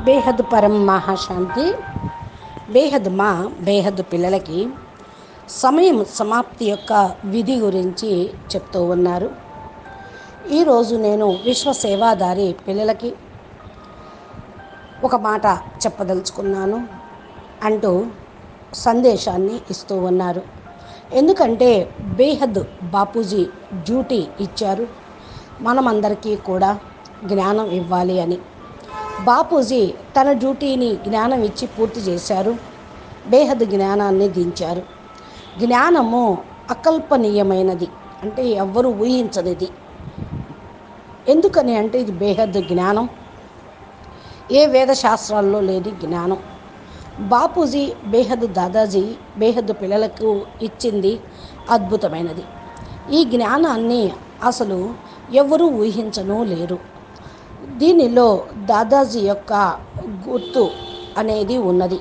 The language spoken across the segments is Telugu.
బేహద్ పరం మహాశాంతి బేహద్ మా బేహద్ పిల్లలకి సమయం సమాప్తి యొక్క విధి గురించి చెప్తూ ఉన్నారు ఈరోజు నేను విశ్వ సేవాదారి పిల్లలకి ఒక మాట చెప్పదలుచుకున్నాను అంటూ సందేశాన్ని ఇస్తూ ఉన్నారు ఎందుకంటే బేహద్ బాపూజీ డ్యూటీ ఇచ్చారు మనమందరికీ కూడా జ్ఞానం ఇవ్వాలి అని బాపూజీ తన డ్యూటీని జ్ఞానం ఇచ్చి పూర్తి చేశారు బేహద్ జ్ఞానాన్ని దించారు జ్ఞానము అకల్పనీయమైనది అంటే ఎవ్వరు ఊహించనిది ఎందుకని అంటే ఇది బేహద్ జ్ఞానం ఏ వేద శాస్త్రాల్లో లేని జ్ఞానం బాపూజీ బేహద్ దాదాజీ బేహద్ పిల్లలకు ఇచ్చింది అద్భుతమైనది ఈ జ్ఞానాన్ని అసలు ఎవరూ ఊహించను లేరు దీనిలో దాదాజీ యొక్క గుర్తు అనేది ఉన్నది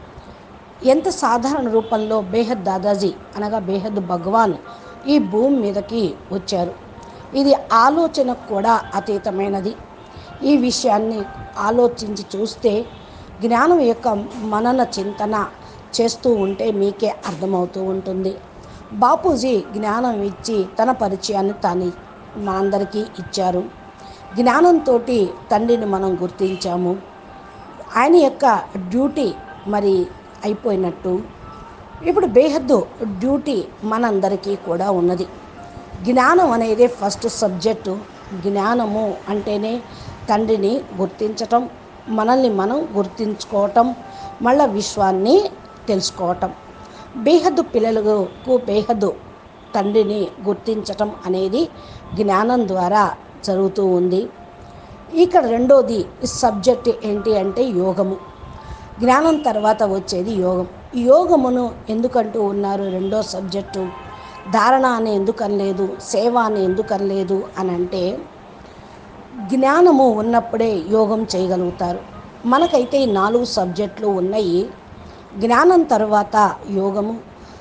ఎంత సాధారణ రూపంలో బేహద్ దాదాజీ అనగా బేహద్ భగవాన్ ఈ భూమి మీదకి వచ్చారు ఇది ఆలోచనకు కూడా అతీతమైనది ఈ విషయాన్ని ఆలోచించి చూస్తే జ్ఞానం యొక్క మనన చింతన చేస్తూ ఉంటే మీకే అర్థమవుతూ ఉంటుంది బాపూజీ జ్ఞానం ఇచ్చి తన పరిచయాన్ని తాను మనందరికీ ఇచ్చారు జ్ఞానంతో తండ్రిని మనం గుర్తించాము ఆయన యొక్క డ్యూటీ మరి అయిపోయినట్టు ఇప్పుడు బేహద్దు డ్యూటీ మనందరికీ కూడా ఉన్నది జ్ఞానం అనేది ఫస్ట్ సబ్జెక్టు జ్ఞానము అంటేనే తండ్రిని గుర్తించటం మనల్ని మనం గుర్తించుకోవటం మళ్ళా విశ్వాన్ని తెలుసుకోవటం బేహద్దు పిల్లలకు బేహద్దు తండ్రిని గుర్తించటం అనేది జ్ఞానం ద్వారా జరుగుతూ ఉంది ఇక్కడ రెండోది సబ్జెక్ట్ ఏంటి అంటే యోగము జ్ఞానం తర్వాత వచ్చేది యోగం యోగమును ఎందుకంటూ ఉన్నారు రెండో సబ్జెక్టు ధారణ అని ఎందుకు అనలేదు సేవ అని ఎందుకు అనలేదు అని అంటే జ్ఞానము ఉన్నప్పుడే యోగం చేయగలుగుతారు మనకైతే ఈ నాలుగు సబ్జెక్టులు ఉన్నాయి జ్ఞానం తర్వాత యోగము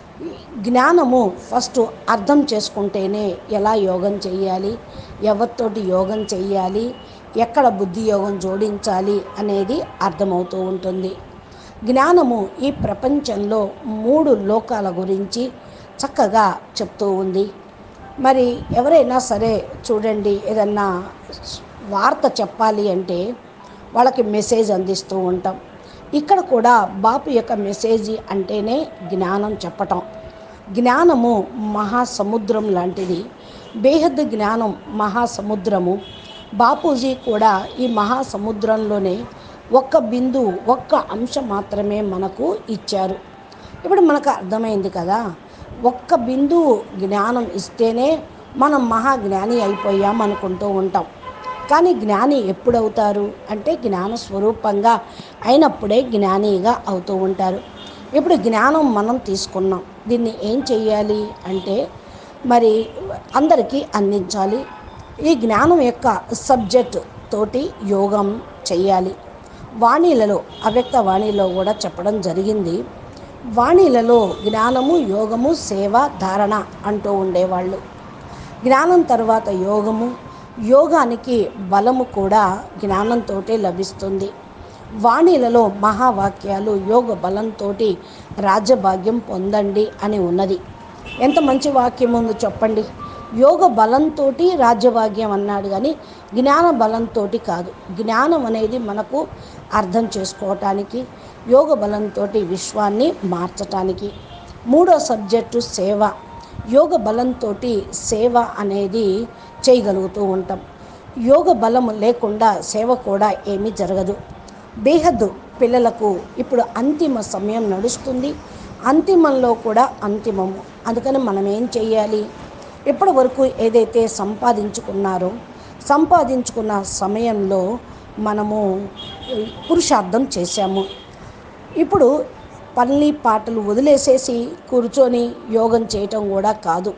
జ్ఞానము ఫస్ట్ అర్థం చేసుకుంటేనే ఎలా యోగం చేయాలి ఎవరితోటి యోగం చేయాలి ఎక్కడ బుద్ధి యోగం జోడించాలి అనేది అర్థమవుతూ ఉంటుంది జ్ఞానము ఈ ప్రపంచంలో మూడు లోకాల గురించి చక్కగా చెప్తూ ఉంది మరి ఎవరైనా సరే చూడండి ఏదన్నా వార్త చెప్పాలి అంటే వాళ్ళకి మెసేజ్ అందిస్తూ ఉంటాం ఇక్కడ కూడా బాపు యొక్క మెసేజ్ అంటేనే జ్ఞానం చెప్పటం జ్ఞానము మహాసముద్రం లాంటిది బేహద్ జ్ఞానం మహాసముద్రము బాపూజీ కూడా ఈ మహాసముద్రంలోనే ఒక్క బిందు ఒక్క అంశం మాత్రమే మనకు ఇచ్చారు ఇప్పుడు మనకు అర్థమైంది కదా ఒక్క బిందువు జ్ఞానం ఇస్తేనే మనం మహాజ్ఞాని అయిపోయాం అనుకుంటూ ఉంటాం కానీ జ్ఞాని ఎప్పుడవుతారు అంటే జ్ఞాన స్వరూపంగా అయినప్పుడే జ్ఞానిగా అవుతూ ఉంటారు ఇప్పుడు జ్ఞానం మనం తీసుకున్నాం దీన్ని ఏం చెయ్యాలి అంటే మరి అందరికీ అందించాలి ఈ జ్ఞానం యొక్క సబ్జెక్ట్ తోటి యోగం చెయ్యాలి వాణీలలో అవ్యక్త వాణిలో కూడా చెప్పడం జరిగింది వాణీలలో జ్ఞానము యోగము సేవ ధారణ అంటూ ఉండేవాళ్ళు జ్ఞానం తర్వాత యోగము యోగానికి బలము కూడా జ్ఞానంతో లభిస్తుంది వాణిలలో మహావాక్యాలు యోగ బలంతో రాజ్యభాగ్యం పొందండి అని ఉన్నది ఎంత మంచి వాక్యం ఉందో చెప్పండి యోగ బలంతో రాజ్యభాగ్యం అన్నాడు కానీ జ్ఞాన బలంతో కాదు జ్ఞానం అనేది మనకు అర్థం చేసుకోవటానికి యోగ బలంతో విశ్వాన్ని మార్చటానికి మూడో సబ్జెక్టు సేవ యోగ బలంతో సేవ అనేది చేయగలుగుతూ ఉంటాం యోగ బలము లేకుండా సేవ కూడా ఏమీ జరగదు బేహద్దు పిల్లలకు ఇప్పుడు అంతిమ సమయం నడుస్తుంది అంతిమంలో కూడా అంతిమము అందుకని మనం ఏం చేయాలి ఇప్పటి వరకు ఏదైతే సంపాదించుకున్నారో సంపాదించుకున్న సమయంలో మనము పురుషార్థం చేశాము ఇప్పుడు పల్లి పాటలు వదిలేసేసి కూర్చొని యోగం చేయటం కూడా కాదు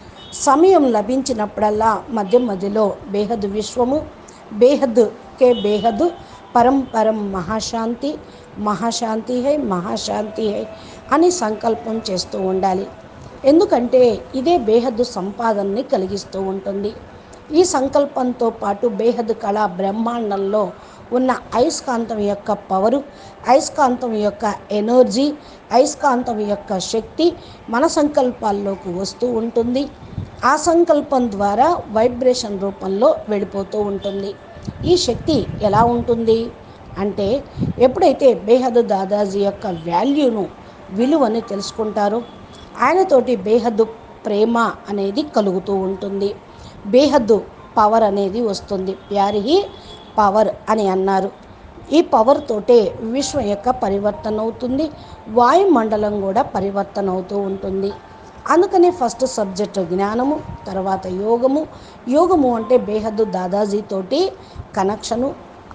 సమయం లభించినప్పుడల్లా మధ్య మధ్యలో బేహద్ విశ్వము బేహద్ కే బేహద్ పరం పరం మహాశాంతి మహాశాంతి హై మహాశాంతి హై అని సంకల్పం చేస్తూ ఉండాలి ఎందుకంటే ఇదే బేహద్దు సంపాదనని కలిగిస్తూ ఉంటుంది ఈ సంకల్పంతో పాటు బేహద్ కళ బ్రహ్మాండంలో ఉన్న అయస్కాంతం యొక్క పవరు అయస్కాంతం యొక్క ఎనర్జీ అయస్కాంతం యొక్క శక్తి మన సంకల్పాల్లోకి వస్తూ ఉంటుంది ఆ సంకల్పం ద్వారా వైబ్రేషన్ రూపంలో వెళ్ళిపోతూ ఉంటుంది ఈ శక్తి ఎలా ఉంటుంది అంటే ఎప్పుడైతే బేహద్ దాదాజీ యొక్క వాల్యూను విలువని తెలుసుకుంటారో ఆయనతోటి బేహద్దు ప్రేమ అనేది కలుగుతూ ఉంటుంది బేహద్దు పవర్ అనేది వస్తుంది ప్యారిహి పవర్ అని అన్నారు ఈ పవర్ తోటే విశ్వం యొక్క పరివర్తన అవుతుంది వాయుమండలం కూడా పరివర్తన అవుతూ ఉంటుంది అందుకని ఫస్ట్ సబ్జెక్ట్ జ్ఞానము తర్వాత యోగము యోగము అంటే బేహద్దు దాదాజీతోటి కనెక్షను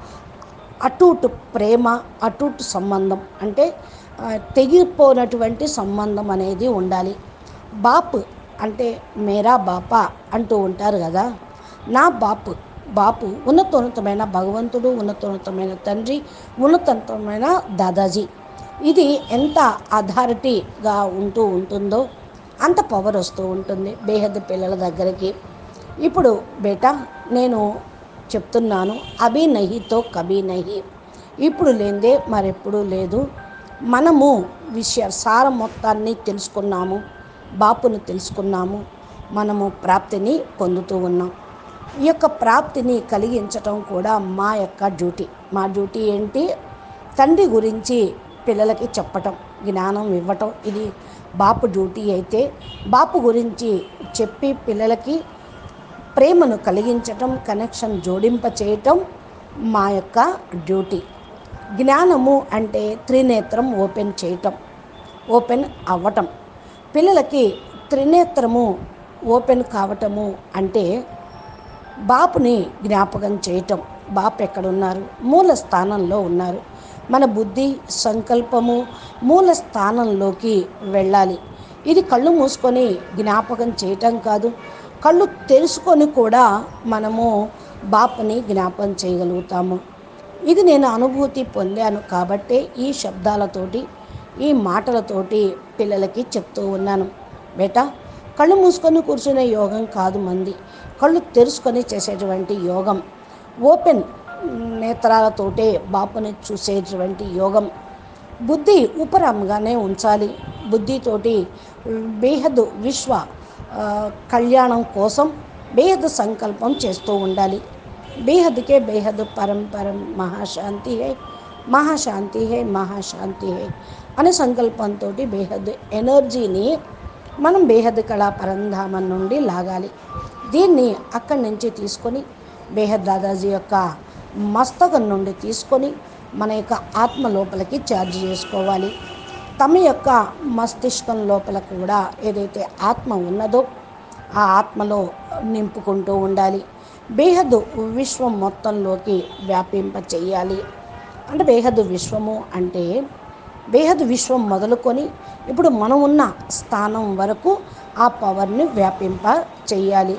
అటూట్ ప్రేమ అటూట్ సంబంధం అంటే ఆ, తెగిపోనటువంటి సంబంధం అనేది ఉండాలి బాప్ అంటే మేరా బాపా అంటూ ఉంటారు కదా నా బాపు బాపు ఉన్నతోన్నతమైన భగవంతుడు ఉన్నతోన్నతమైన తండ్రి ఉన్నతోన్నతమైన దాదాజీ ఇది ఎంత అథారిటీగా ఉంటూ ఉంటుందో అంత పవర్ వస్తూ ఉంటుంది బేహద్ పిల్లల దగ్గరికి ఇప్పుడు బేటా నేను చెప్తున్నాను అభి నహితో కభీ నహి ఇప్పుడు లేదే మరెప్పుడూ లేదు మనము విషయ సారం మొత్తాన్ని తెలుసుకున్నాము బాపుని తెలుసుకున్నాము మనము ప్రాప్తిని పొందుతూ ఉన్నాం ఈ యొక్క ప్రాప్తిని కలిగించటం కూడా మా యొక్క డ్యూటీ మా డ్యూటీ ఏంటి తండ్రి గురించి పిల్లలకి చెప్పటం జ్ఞానం ఇవ్వటం ఇది బాపు డ్యూటీ అయితే బాపు గురించి చెప్పి పిల్లలకి ప్రేమను కలిగించటం కనెక్షన్ జోడింప చేయటం మా యొక్క డ్యూటీ జ్ఞానము అంటే త్రినేత్రం ఓపెన్ చేయటం ఓపెన్ అవ్వటం పిల్లలకి త్రినేత్రము ఓపెన్ కావటము అంటే బాపుని జ్ఞాపకం చేయటం బాపు ఎక్కడున్నారు మూల స్థానంలో ఉన్నారు మన బుద్ధి సంకల్పము మూల స్థానంలోకి వెళ్ళాలి ఇది కళ్ళు మూసుకొని జ్ఞాపకం చేయటం కాదు కళ్ళు తెరుచుకొని కూడా మనము బాపుని జ్ఞాపకం చేయగలుగుతాము ఇది నేను అనుభూతి పొందాను కాబట్టే ఈ శబ్దాలతోటి ఈ మాటలతోటి పిల్లలకి చెప్తూ ఉన్నాను బేటా కళ్ళు మూసుకొని కూర్చునే యోగం కాదు మంది కళ్ళు తెరుచుకొని చేసేటువంటి యోగం ఓపెన్ నేత్రాలతోటే బాపుని చూసేటువంటి యోగం బుద్ధి ఉపరంగానే ఉంచాలి బుద్ధితోటి బేహద్ విశ్వ ఆ, కళ్యాణం కోసం బేహద్ సంకల్పం చేస్తూ ఉండాలి బేహద్కే బేహద్ పరం పరం మహాశాంతి హై మహాశాంతి హై మహాశాంతి హై అనే సంకల్పంతో బేహద్ ఎనర్జీని మనం బేహద్ కళా పరంధామం నుండి లాగాలి దీన్ని అక్కడి నుంచి తీసుకొని బేహద్ దాదాజీ యొక్క మస్తకం నుండి తీసుకొని మన యొక్క ఆత్మ లోపలికి ఛార్జ్ చేసుకోవాలి తమ యొక్క మస్తిష్కం లోపల కూడా ఏదైతే ఆత్మ ఉన్నదో ఆ ఆత్మలో నింపుకుంటూ ఉండాలి బేహద్దు విశ్వం మొత్తంలోకి వ్యాపింప చెయ్యాలి అంటే బేహద్దు విశ్వము అంటే బేహద్ విశ్వం మొదలుకొని ఇప్పుడు మనం ఉన్న స్థానం వరకు ఆ పవర్ని వ్యాపింప చెయ్యాలి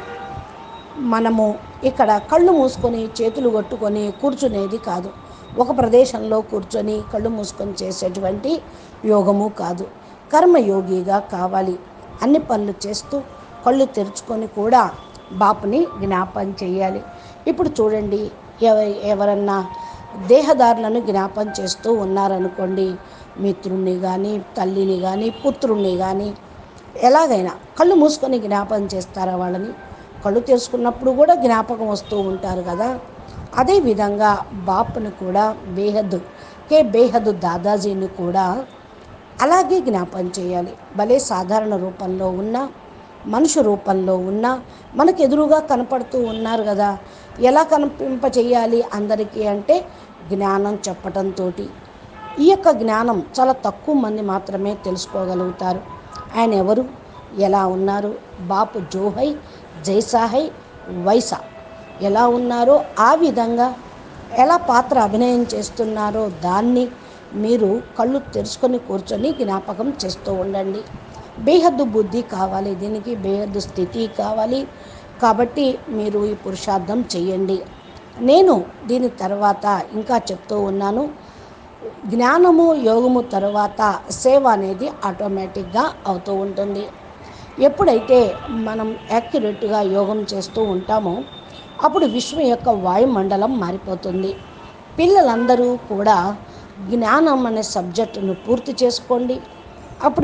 మనము ఇక్కడ కళ్ళు మూసుకొని చేతులు కొట్టుకొని కూర్చునేది కాదు ఒక ప్రదేశంలో కూర్చొని కళ్ళు మూసుకొని చేసేటువంటి యోగము కాదు కర్మయోగిగా కావాలి అన్ని పనులు చేస్తూ కళ్ళు తెరుచుకొని కూడా బాపుని జ్ఞాపం చేయాలి ఇప్పుడు చూడండి ఎవ ఎవరన్నా దేహదారులను జ్ఞాపం చేస్తూ ఉన్నారనుకోండి మిత్రుణ్ణి కానీ తల్లిని కానీ పుత్రుణ్ణి కానీ ఎలాగైనా కళ్ళు మూసుకొని జ్ఞాపకం చేస్తారా వాళ్ళని కళ్ళు తెరుచుకున్నప్పుడు కూడా జ్ఞాపకం వస్తూ ఉంటారు కదా అదేవిధంగా బాపుని కూడా బేహద్ కే బేహద్ దాదాజీని కూడా అలాగే జ్ఞాపకం చేయాలి భలే సాధారణ రూపంలో ఉన్న మనుషు రూపంలో ఉన్న మనకు ఎదురుగా కనపడుతూ ఉన్నారు కదా ఎలా కనిపింప చేయాలి అందరికీ అంటే జ్ఞానం చెప్పటంతో ఈ యొక్క జ్ఞానం చాలా తక్కువ మంది మాత్రమే తెలుసుకోగలుగుతారు ఆయన ఎవరు ఎలా ఉన్నారు బాపు జోహై జైసాహై వైసా ఎలా ఉన్నారో ఆ విధంగా ఎలా పాత్ర అభినయం చేస్తున్నారో దాన్ని మీరు కళ్ళు తెరుచుకొని కూర్చొని జ్ఞాపకం చేస్తూ ఉండండి బేహద్దు బుద్ధి కావాలి దీనికి బేహద్దు స్థితి కావాలి కాబట్టి మీరు ఈ పురుషార్థం చేయండి నేను దీని తర్వాత ఇంకా చెప్తూ ఉన్నాను జ్ఞానము యోగము తర్వాత సేవ అనేది ఆటోమేటిక్గా అవుతూ ఉంటుంది ఎప్పుడైతే మనం యాక్యురేట్గా యోగం చేస్తూ ఉంటామో అప్పుడు విశ్వం యొక్క వాయుమండలం మారిపోతుంది పిల్లలందరూ కూడా జ్ఞానం అనే సబ్జెక్టును పూర్తి చేసుకోండి అప్పుడు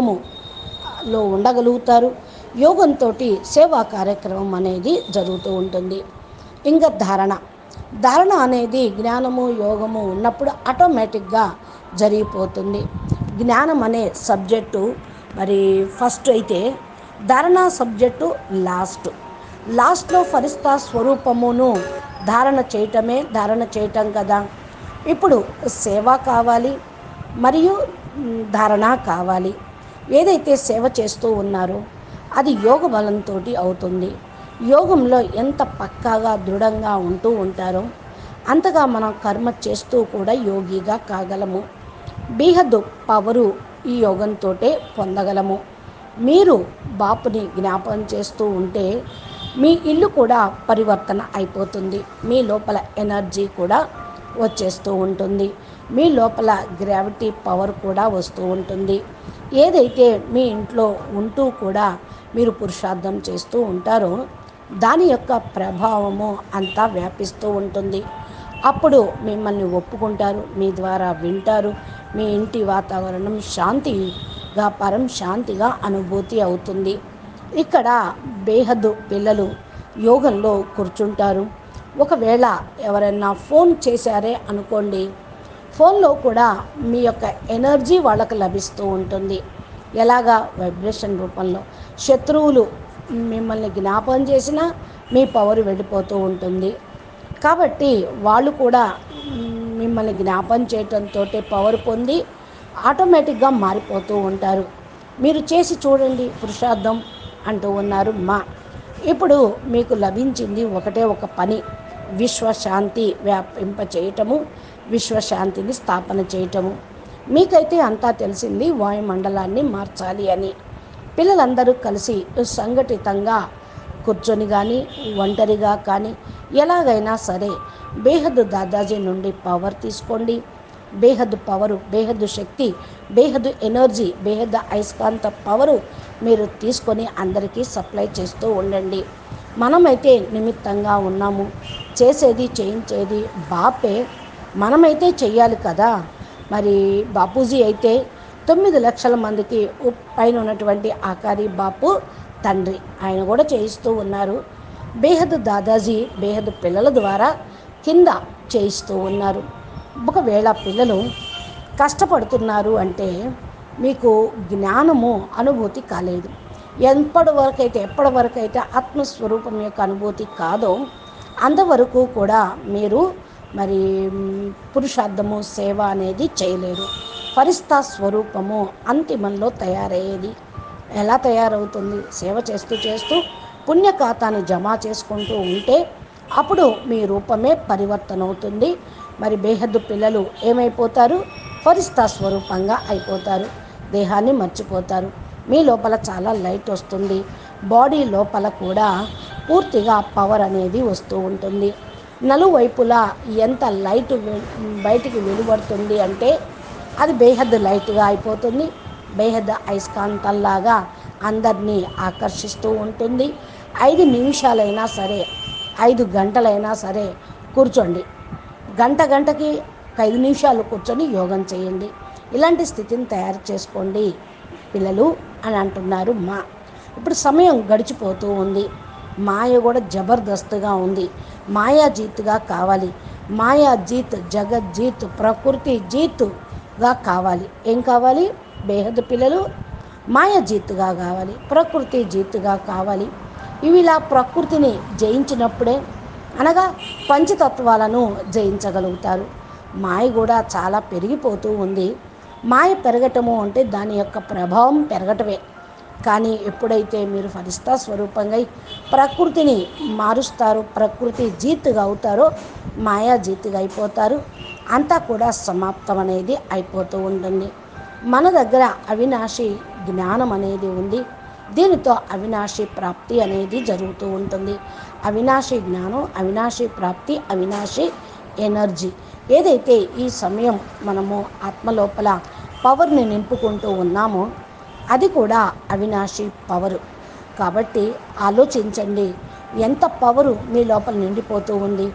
యోగములో ఉండగలుగుతారు యోగంతో సేవా కార్యక్రమం అనేది జరుగుతూ ఉంటుంది ఇంకా ధారణ ధారణ అనేది జ్ఞానము యోగము ఉన్నప్పుడు ఆటోమేటిక్గా జరిగిపోతుంది జ్ఞానం అనే సబ్జెక్టు మరి ఫస్ట్ అయితే ధారణ సబ్జెక్టు లాస్ట్ లాస్ట్లో ఫరిస్తా స్వరూపమును ధారణ చేయటమే ధారణ చేయటం కదా ఇప్పుడు సేవ కావాలి మరియు మ్, ధారణ కావాలి ఏదైతే సేవ చేస్తూ ఉన్నారో అది యోగ బలంతో అవుతుంది యోగంలో ఎంత పక్కాగా దృఢంగా ఉంటూ ఉంటారో అంతగా మనం కర్మ చేస్తూ కూడా యోగిగా కాగలము బీహద్దు పవరు ఈ యోగంతో పొందగలము మీరు బాపుని జ్ఞాపకం చేస్తూ ఉంటే మీ ఇల్లు కూడా పరివర్తన అయిపోతుంది మీ లోపల ఎనర్జీ కూడా వచ్చేస్తూ ఉంటుంది మీ లోపల గ్రావిటీ పవర్ కూడా వస్తూ ఉంటుంది ఏదైతే మీ ఇంట్లో ఉంటూ కూడా మీరు పురుషార్థం చేస్తూ ఉంటారో దాని యొక్క ప్రభావము అంతా వ్యాపిస్తూ ఉంటుంది అప్పుడు మిమ్మల్ని ఒప్పుకుంటారు మీ ద్వారా వింటారు మీ ఇంటి వాతావరణం శాంతిగా పరం శాంతిగా అనుభూతి అవుతుంది ఇక్కడ బేహద్దు పిల్లలు యోగంలో కూర్చుంటారు ఒకవేళ ఎవరైనా ఫోన్ చేశారే అనుకోండి ఫోన్లో కూడా మీ యొక్క ఎనర్జీ వాళ్ళకు లభిస్తూ ఉంటుంది ఎలాగా వైబ్రేషన్ రూపంలో శత్రువులు మిమ్మల్ని జ్ఞాపకం చేసినా మీ పవర్ వెళ్ళిపోతూ ఉంటుంది కాబట్టి వాళ్ళు కూడా మ్, మిమ్మల్ని జ్ఞాపం చేయటంతో పవర్ పొంది ఆటోమేటిక్గా మారిపోతూ ఉంటారు మీరు చేసి చూడండి పురుషార్థం అంటూ ఉన్నారు మా ఇప్పుడు మీకు లభించింది ఒకటే ఒక పని విశ్వశాంతి వ్యాపింప చేయటము విశ్వశాంతిని స్థాపన చేయటము మీకైతే అంతా తెలిసింది వాయుమండలాన్ని మార్చాలి అని పిల్లలందరూ కలిసి సంఘటితంగా కూర్చొని కానీ ఒంటరిగా కానీ ఎలాగైనా సరే బేహద్దు దాదాజీ నుండి పవర్ తీసుకోండి బేహద్దు పవరు బేహద్దు శక్తి బేహద్దు ఎనర్జీ బేహద్దు అయస్కాంత పవరు మీరు తీసుకొని అందరికీ సప్లై చేస్తూ ఉండండి మనమైతే నిమిత్తంగా ఉన్నాము చేసేది చేయించేది బాపే మనమైతే చెయ్యాలి కదా మరి బాపూజీ అయితే తొమ్మిది లక్షల మందికి ఉప్- పైన ఉన్నటువంటి ఆకారి బాపు తండ్రి ఆయన కూడా చేయిస్తూ ఉన్నారు బేహద్ దాదాజీ బేహద్ పిల్లల ద్వారా కింద చేయిస్తూ ఉన్నారు ఒకవేళ పిల్లలు కష్టపడుతున్నారు అంటే మీకు జ్ఞానము అనుభూతి కాలేదు ఎప్పటి వరకైతే ఎప్పటి వరకైతే ఆత్మస్వరూపం యొక్క అనుభూతి కాదో అంతవరకు కూడా మీరు మరి మ్, పురుషార్థము సేవ అనేది చేయలేరు ఫరిస్తా స్వరూపము అంతిమంలో తయారయ్యేది ఎలా తయారవుతుంది సేవ చేస్తూ చేస్తూ పుణ్యఖాతాన్ని జమ చేసుకుంటూ ఉంటే అప్పుడు మీ రూపమే పరివర్తన అవుతుంది మరి బేహద్దు పిల్లలు ఏమైపోతారు ఫరిస్తా స్వరూపంగా అయిపోతారు దేహాన్ని మర్చిపోతారు మీ లోపల చాలా లైట్ వస్తుంది బాడీ లోపల కూడా పూర్తిగా పవర్ అనేది వస్తూ ఉంటుంది నలువైపులా ఎంత లైట్ వె- బయటికి వెలువడుతుంది అంటే అది బేహద్ లైట్గా అయిపోతుంది బేహద్ అయస్కాంతంలాగా అందరినీ ఆకర్షిస్తూ ఉంటుంది ఐదు నిమిషాలైనా సరే ఐదు గంటలైనా సరే కూర్చోండి గంట గంటకి ఒక ఐదు నిమిషాలు కూర్చొని యోగం చేయండి ఇలాంటి స్థితిని తయారు చేసుకోండి పిల్లలు అని అంటున్నారు మా ఇప్పుడు సమయం గడిచిపోతూ ఉంది మాయ కూడా జబర్దస్త్గా ఉంది మాయా జీత్గా కావాలి మాయా జీత్ జగత్ జీత్ ప్రకృతి జీత్గా కావాలి ఏం కావాలి బేహద్ పిల్లలు మాయ జీత్గా కావాలి ప్రకృతి జీత్గా కావాలి ఇవి ఇలా ప్రకృతిని జయించినప్పుడే అనగా పంచతత్వాలను జయించగలుగుతారు మాయ కూడా చాలా పెరిగిపోతూ ఉంది మాయ పెరగటము అంటే దాని యొక్క ప్రభావం పెరగటమే కానీ ఎప్పుడైతే మీరు ఫలిస్తా స్వరూపంగా ప్రకృతిని మారుస్తారో ప్రకృతి జీతుగా అవుతారో మాయా జీతుగా అయిపోతారు అంతా కూడా సమాప్తం అనేది అయిపోతూ ఉంటుంది మన దగ్గర అవినాశి జ్ఞానం అనేది ఉంది దీనితో అవినాశి ప్రాప్తి అనేది జరుగుతూ ఉంటుంది అవినాశి జ్ఞానం అవినాశి ప్రాప్తి అవినాశి ఎనర్జీ ఏదైతే ఈ సమయం మనము ఆత్మ లోపల పవర్ని నింపుకుంటూ ఉన్నామో అది కూడా అవినాశి పవరు కాబట్టి ఆలోచించండి ఎంత పవరు మీ లోపల నిండిపోతూ ఉంది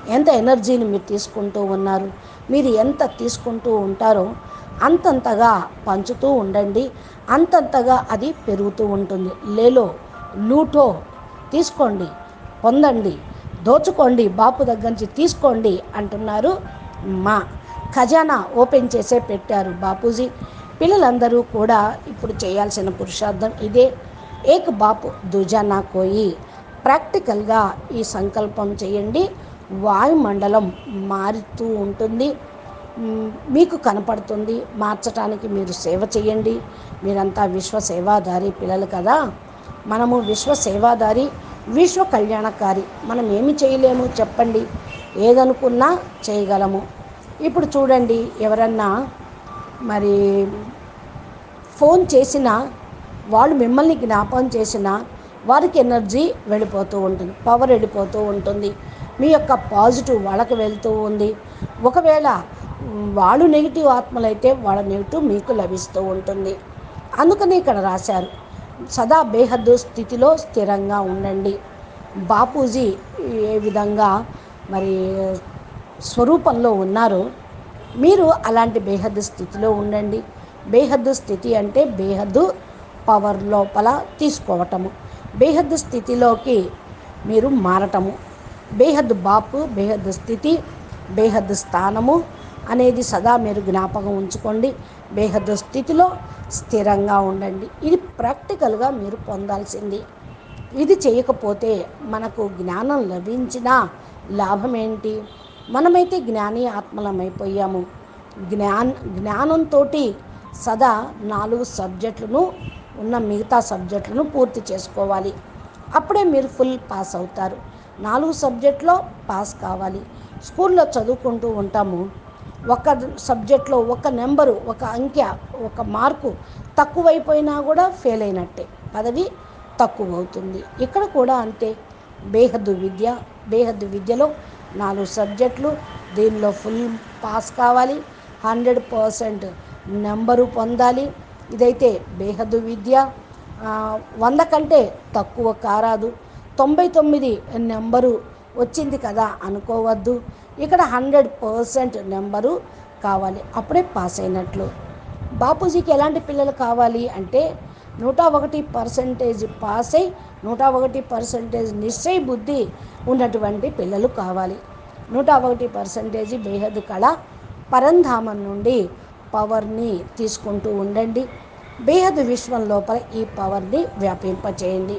ఎంత ఎనర్జీని మీరు తీసుకుంటూ ఉన్నారు మీరు ఎంత తీసుకుంటూ ఉంటారో అంతంతగా పంచుతూ ఉండండి అంతంతగా అది పెరుగుతూ ఉంటుంది లేలో లూటో తీసుకోండి పొందండి దోచుకోండి బాపు దగ్గర నుంచి తీసుకోండి అంటున్నారు మా ఖజానా ఓపెన్ చేసే పెట్టారు బాపూజీ పిల్లలందరూ కూడా ఇప్పుడు చేయాల్సిన పురుషార్థం ఇదే ఏక్ బాపు దుజానా కోయి ప్రాక్టికల్గా ఈ సంకల్పం చేయండి వాయుమండలం మారుతూ ఉంటుంది మ్, మీకు కనపడుతుంది మార్చడానికి మీరు సేవ చేయండి మీరంతా విశ్వ సేవాదారి పిల్లలు కదా మనము విశ్వ సేవాదారి విశ్వ కళ్యాణకారి మనం ఏమి చేయలేము చెప్పండి ఏదనుకున్నా చేయగలము ఇప్పుడు చూడండి ఎవరన్నా మరి ఫోన్ చేసినా వాళ్ళు మిమ్మల్ని జ్ఞాపకం చేసినా వారికి ఎనర్జీ వెళ్ళిపోతూ ఉంటుంది పవర్ వెళ్ళిపోతూ ఉంటుంది మీ యొక్క పాజిటివ్ వాళ్ళకి వెళ్తూ ఉంది ఒకవేళ మ్, వాళ్ళు నెగిటివ్ ఆత్మలైతే వాళ్ళ నెగిటివ్ మీకు లభిస్తూ ఉంటుంది అందుకని ఇక్కడ రాశారు సదా బేహద్దు స్థితిలో స్థిరంగా ఉండండి బాపూజీ ఏ విధంగా మరి స్వరూపంలో ఉన్నారో మీరు అలాంటి బేహద్దు స్థితిలో ఉండండి బేహద్దు స్థితి అంటే బేహద్దు పవర్ లోపల తీసుకోవటము బేహద్దు స్థితిలోకి మీరు మారటము బేహద్దు బాపు బేహద్దు స్థితి బేహద్దు స్థానము అనేది సదా మీరు జ్ఞాపకం ఉంచుకోండి బేహద్దు స్థితిలో స్థిరంగా ఉండండి ఇది ప్రాక్టికల్గా మీరు పొందాల్సింది ఇది చేయకపోతే మనకు జ్ఞానం లభించిన లాభం ఏంటి మనమైతే జ్ఞాని ఆత్మలమైపోయాము జ్ఞాన్ జ్ఞానంతో సదా నాలుగు సబ్జెక్టులను ఉన్న మిగతా సబ్జెక్టులను పూర్తి చేసుకోవాలి అప్పుడే మీరు ఫుల్ పాస్ అవుతారు నాలుగు సబ్జెక్టులో పాస్ కావాలి స్కూల్లో చదువుకుంటూ ఉంటాము ఒక సబ్జెక్ట్లో ఒక నెంబరు ఒక అంకె ఒక మార్కు తక్కువైపోయినా కూడా ఫెయిల్ అయినట్టే పదవి తక్కువ అవుతుంది ఇక్కడ కూడా అంతే బేహద్దు విద్య బేహద్దు విద్యలో నాలుగు సబ్జెక్టులు దీనిలో ఫుల్ పాస్ కావాలి హండ్రెడ్ పర్సెంట్ నెంబరు పొందాలి ఇదైతే బేహద్దు విద్య ఆ, వంద కంటే తక్కువ కారాదు తొంభై తొమ్మిది నెంబరు వచ్చింది కదా అనుకోవద్దు ఇక్కడ హండ్రెడ్ పర్సెంట్ నెంబరు కావాలి అప్పుడే పాస్ అయినట్లు బాపూజీకి ఎలాంటి పిల్లలు కావాలి అంటే నూట ఒకటి పర్సెంటేజ్ పాస్ అయి నూట ఒకటి పర్సెంటేజ్ నిశ్చయ బుద్ధి ఉన్నటువంటి పిల్లలు కావాలి నూట ఒకటి పర్సెంటేజ్ బేహద్ కళ పరంధామం నుండి పవర్ని తీసుకుంటూ ఉండండి బేహద్ విశ్వం లోపల ఈ పవర్ని వ్యాపింపచేయండి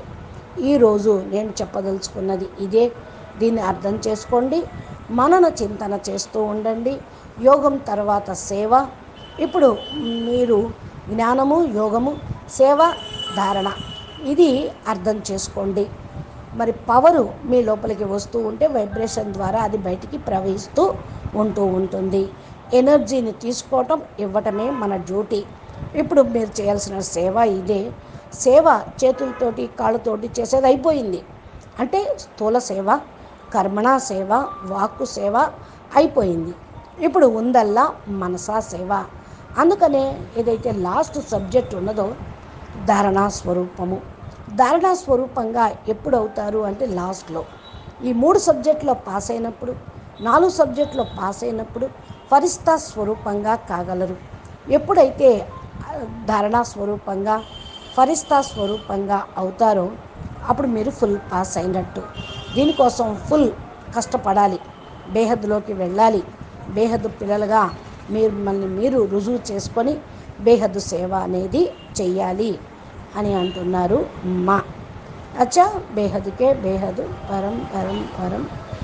ఈరోజు నేను చెప్పదలుచుకున్నది ఇదే దీన్ని అర్థం చేసుకోండి మనన చింతన చేస్తూ ఉండండి యోగం తర్వాత సేవ ఇప్పుడు మీరు జ్ఞానము యోగము సేవ ధారణ ఇది అర్థం చేసుకోండి మరి పవరు మీ లోపలికి వస్తూ ఉంటే వైబ్రేషన్ ద్వారా అది బయటికి ప్రవహిస్తూ ఉంటూ ఉంటుంది ఎనర్జీని తీసుకోవటం ఇవ్వటమే మన డ్యూటీ ఇప్పుడు మీరు చేయాల్సిన సేవ ఇదే సేవ చేతులతోటి కాళ్ళతోటి చేసేది అయిపోయింది అంటే స్థూల సేవ కర్మణా సేవ వాక్కు సేవ అయిపోయింది ఇప్పుడు ఉందల్లా మనసా సేవ అందుకనే ఏదైతే లాస్ట్ సబ్జెక్ట్ ఉన్నదో ధారణా స్వరూపము ధారణా స్వరూపంగా ఎప్పుడు అవుతారు అంటే లాస్ట్లో ఈ మూడు సబ్జెక్టులో పాస్ అయినప్పుడు నాలుగు సబ్జెక్టులో పాస్ అయినప్పుడు ఫరిస్తా స్వరూపంగా కాగలరు ఎప్పుడైతే ఆ, ధారణా స్వరూపంగా ఫరిస్తా స్వరూపంగా అవుతారో అప్పుడు మీరు ఫుల్ పాస్ అయినట్టు దీనికోసం ఫుల్ కష్టపడాలి బేహద్లోకి వెళ్ళాలి బేహద్దు పిల్లలుగా మీరు మిమ్మల్ని మీరు రుజువు చేసుకొని బేహద్దు సేవ అనేది చెయ్యాలి అని అంటున్నారు మా అచ్చా బేహద్కే బేహద్ పరం పరం పరం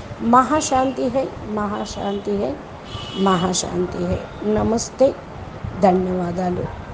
महाशांति है महाशांति है महाशांति है నమస్తే ధన్యవాదాలు